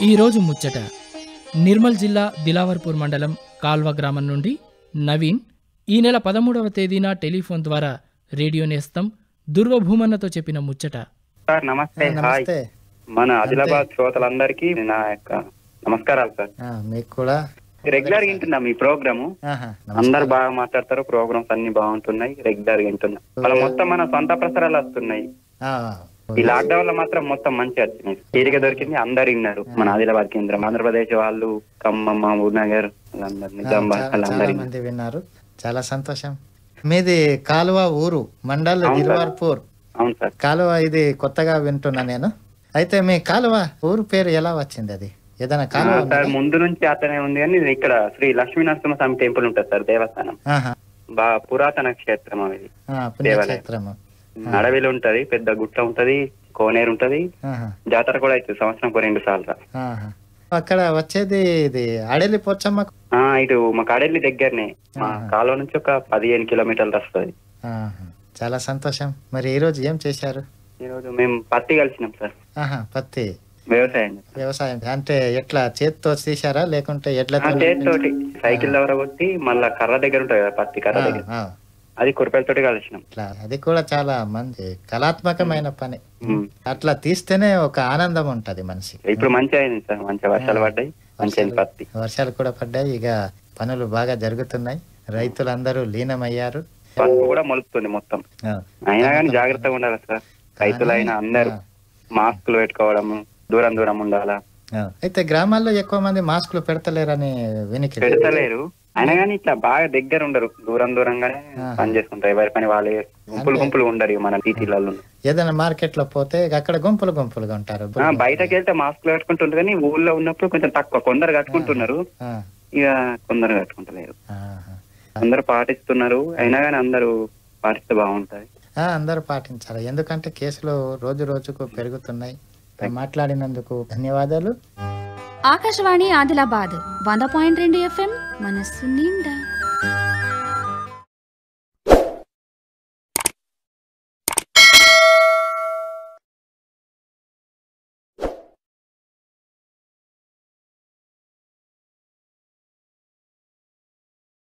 ఈరోజు ముచ్చట నిర్మల్ జిల్లా దిలావర్పూర్ మండలం కాల్వ గ్రామం నుండి నవీన్ ఈ నెల పదమూడవ తేదీన టెలిఫోన్ ద్వారా రేడియో నేస్తం దుర్వభూమన్నతో చెప్పిన ముచ్చట సార్ నమస్తే హాయ్ నమస్తే మన ఆదిలాబాద్ శ్రోతలందరికీ నా యొక్క నమస్కారాలు సార్ ఆ, మీకు కూడా రెగ్యులర్ గా వింటున్నా మీ ప్రోగ్రాము ఆహా, అందరు బాగా మాట్లాడతారు ప్రోగ్రామ్స్ అన్ని బాగుంటున్నాయి రెగ్యులర్ గా వింటున్నా మళ్ళీ మొత్తం మన సొంత ప్రసారాలు వస్తున్నాయి ఆ, ఈ లాక్డౌన్ లో మాత్రం మొత్తం మంచిగా వచ్చినాయి తీరిక దొరికింది అందరు విన్నారు మన ఆదిలాబాద్ కేంద్రం ఆంధ్రప్రదేశ్ వాళ్ళు ఖమ్మం మహబూబ్ నగర్ వాళ్ళందరూ నిజామాబాద్ చాలా- వాళ్ళందరూ చాలా విన్నారు. మంది విన్నారు చాలా సంతోషం మీది కాలువ ఊరు మండల్ అవును సార్. దిల్వార్పూర్ అవును సార్ కాలువ ఇది కొత్తగా వింటున్నా నేను అయితే మీ కాలువ ఊరు పేరు ఎలా వచ్చింది అది ఏదైనా కాలువ ఆ, సార్ ముందు నుంచి అతనే ఉంది కానీ ఇది ఇక్కడ శ్రీ లక్ష్మీ నరసింహ స్వామి టెంపుల్ ఉంటుంది సార్ దేవస్థానం ఆహా, బాగా పురాతన క్షేత్రం అది ఆ, పుణ్యక్షేత్రము అడవిలో ఉంటది పెద్ద గుట్ట ఉంటది కోనేరు ఉంటది ఆహా, జాతర కూడా అవుతుంది సంవత్సరం రెండు సార్లు రా. ఆహా. అక్కడ వచ్చేది ఇది అడలి పోచమ్మ ఆ ఇటు మా కాడెల్లి దగ్గరనే మా కాలువ నుంచి ఒక పదిహేను కిలోమీటర్లు వస్తుంది ఆహా, చాలా సంతోషం మరి ఈ రోజు ఏం చేశారు ఈ రోజు మేము పత్తి కలిసినాం సార్ ఆహా పత్తి వ్యవసాయం వ్యవసాయం అంటే ఎట్లా చేతితో తీశారా లేకుంటే ఆ ఎడ్లతో చేతితోటి సైకిల్ దగ్గర కొట్టి మళ్ళా కర్ర దగ్గర ఉంటది కదా పత్తి కర్ర ఆ, దగ్గర ఆ, అది కురపలతోటి కలిసినాం ఇట్లా అది కూడా చాలా మంచి కళాత్మకమైన పని ఉమ్. అట్లా తీస్తేనే ఒక ఆనందం ఉంటది మనిషికి ఇప్పుడు మంచిగా అయింది సార్ మంచిగా వర్షాలు పడ్డాయి మంచి అయింది పత్తి వర్షాలు కూడా పడ్డాయి ఇక పనులు బాగా జరుగుతున్నాయి రైతులందరూ లీనమయ్యారు పసుపు కూడా మొలుపుతుంది మొత్తం ఆ, అయినా కానీ జాగ్రత్తగా ఉండాలి సార్ రైతులైనా అందరూ మాస్కులు పెట్టుకోవడము దూరం దూరం ఉండాలా ఆ. అయితే గ్రామాల్లో ఎక్కువ మంది మాస్కులు పెడతలేరని వినికి పెడతలేరు అయినా కానీ ఇట్లా బాగా దగ్గర ఉండరు దూరం దూరంగానే పని చేసుకుంటారు ఎవరి పని వాళ్ళే గుంపులు గుంపులు ఉండరు ఇక మన సిటీలలో ఏదైనా మార్కెట్ లో పోతే ఇక అక్కడ గుంపులు గుంపులుగా ఉంటారు ఆ, బయటకు వెళ్తే మాస్క్ కట్టుకుంటుంటారు కానీ ఊళ్ళో ఉన్నప్పుడు కొంచెం తక్కువ కొందరు కట్టుకుంటున్నారు ఆ, ఇక కొందరు కట్టుకుంటలేరు ఆహా. అందరు పాటిస్తున్నారు అయినా కానీ అందరూ పాటిస్తే బాగుంటది ఆ, అందరూ పాటించాలి ఎందుకంటే కేసులు రోజు రోజుకు పెరుగుతున్నాయి మాట్లాడినందుకు ధన్యవాదాలు ఆకాశవాణి ఆదిలాబాద్ వంద పాయింట్ రెండు ఎఫ్ఎం మనస్సు నిండా